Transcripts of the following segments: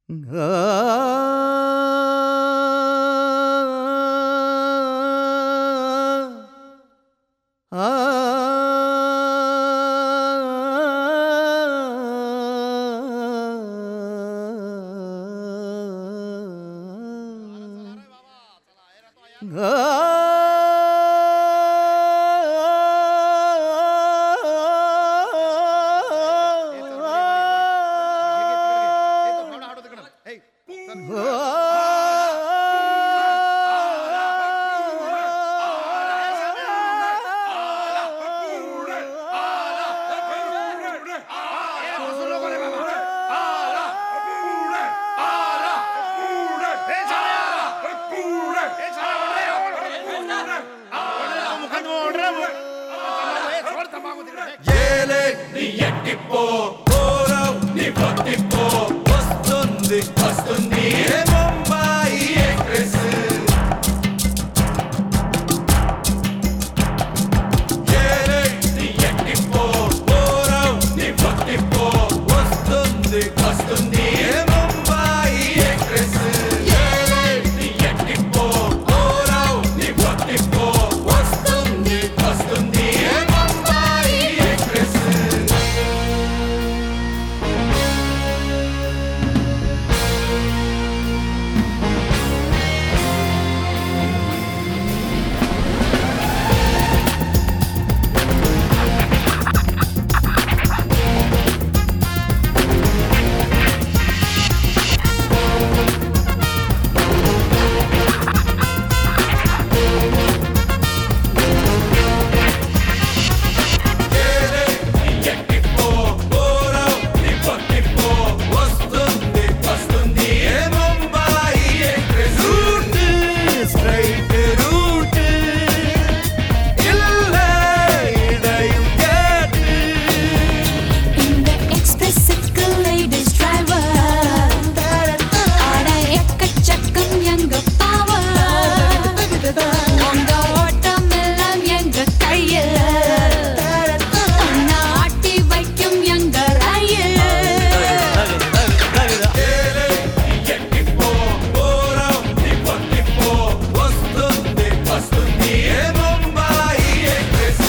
ఏలే నీ ఎక్కిపో పోరావ్ నీ పట్టిపో వస్తుంది వస్తుంది ఏ ముంబాయి ఎక్స్ప్రెస్ ఏలే నీ ఎక్కిపో పోరావ్ నీ పట్టిపో వస్తుంది వస్తుంది ఏ ముంబాయి ఎక్స్ప్రెస్ ఏలే నీ ఎక్కిపో పోరావ్ నీ పట్టిపో వస్తుంది వస్తుంది ఏ ముంబాయి ఎక్స్ప్రెస్ ఏలే నీ ఎక్కిపో పోరావ్ నీ పట్టిపో వస్తుంది వస్తుంది ఏ Mumbai express route straight route இல்ல இடையும் கேட்டு இந்த எக்ஸ்பிரஸுக்கு லேடிஸ் டிரைவர் ஆட எக்கச்சக்கம் எங்க பவர் உங்க ஓட்டம் எல்லாம் எங்க கையில் உன்னை ஆட்டி வைக்கும் எங்க ரயில் ఏలే నీ ఎక్కిపో పోరావ్ నీ పట్టిపో వస్తుంది వస్తుంది ఏ ముంబాయి ఎక్స్ప్రెస్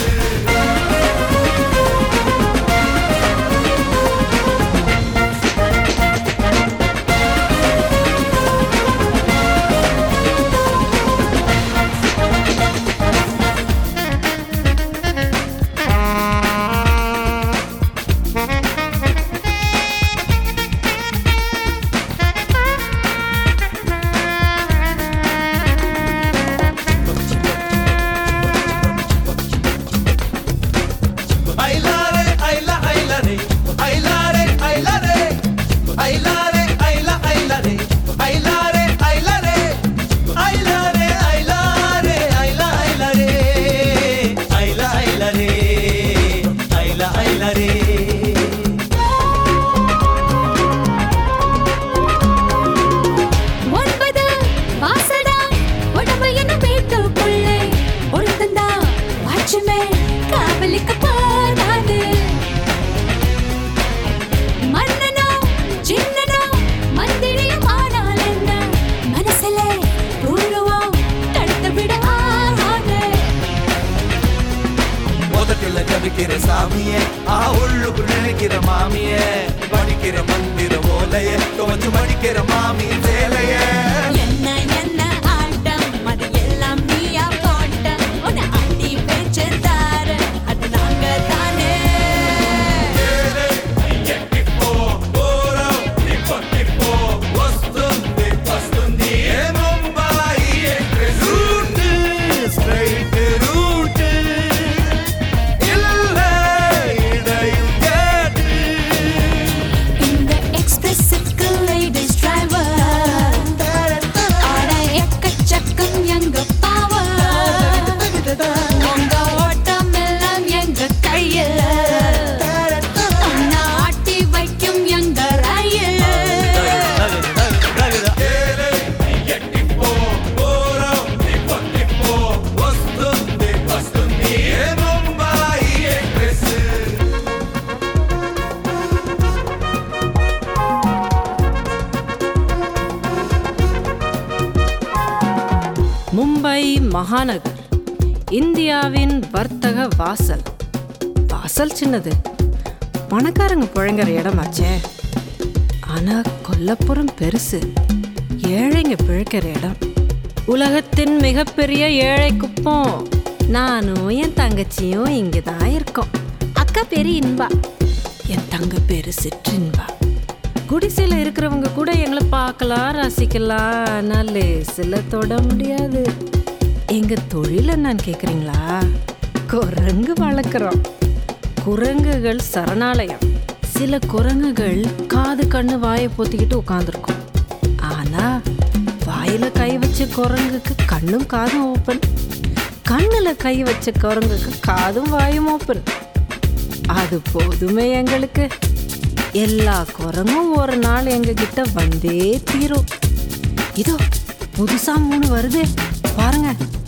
ఐలారే ఐలా ఐలరే ఐలారే ఐలరే ఐలారే ఐలా ఐలరే ఐలారే ఐలరే ఐలారే ఐలారే ఐలా ఐలరే ఐలా ఐలరే ఐలా ఐలరే ஒன்பது வாசடா உடம்பு என்ன வீட்டுக்குள்ளே ஒருத்தந்தா வாட்சுமே காவலுக்கு போதாது மன்னனோ சின்னனோ மந்திரியும் ஆனால் என்ன மனசுல பூர்வம் தடுத்து விட ஆகாது முதட்டில ஜபிக்கிற சாமியே ஆ உள்ளுக்கு நினைக்கிற மாமியே படிக்கிற மந்திர ஓலைய கொஞ்சம் படிக்கிற மாமி சேலையே என்ன என்ன ஆட்டம் அது எல்லாம் நீயா போட்ட உன்னை ஆட்டி பேச்சு தாரு அது நாங்க தானே ఏలే నీ ఎక్కిపో పోరావ్ నీ పట్టిపో వస్తుంది వస్తుంది ఏ Mumbai express route straight route இல்ல இடையும் கேட்டு இந்த எக்ஸ்பிரஸுக்கு லேடிஸ் டிரைவர் மும்பை மகாநகர் இந்தியாவின் வர்த்தக வாசல் வாசல் சின்னது பணக்காரங்க புழங்குற இடமாச்சே ஆனா கொல்லப்புறம் பெருசு ஏழைங்க பிழைக்கிற இடம் உலகத்தின் மிகப்பெரிய ஏழை குப்பம் நானும் என் தங்கச்சியும் இங்கே தான் இருக்கோம் அக்கா பேரு இன்பா என் தங்க பேரு சிற்றின்பா குடிசையில் இருக்கிறவங்க கூட எங்களை பார்க்கலாம் ரசிக்கலாம் ஆனால் லேசில் தொட முடியாது எங்க தொழில் என்னன்னு கேட்குறீங்களா குரங்கு வளர்க்குறோம் குரங்குகள் சரணாலயம் சில குரங்குகள் காது கண்ணு வாயை பொத்திக்கிட்டு உட்காந்துருக்கும் ஆனா வாயில கை வச்ச குரங்குக்கு கண்ணும் காதும் ஓப்பன் கண்ணுல கை வச்ச குரங்குக்கு காதும் வாயும் ஓப்பன் அது போதுமே எங்களுக்கு எல்லா குரங்கும் ஒரு நாள் எங்க கிட்ட வந்தே தீரும் இதோ புதுசா மூணு வருது பாருங்க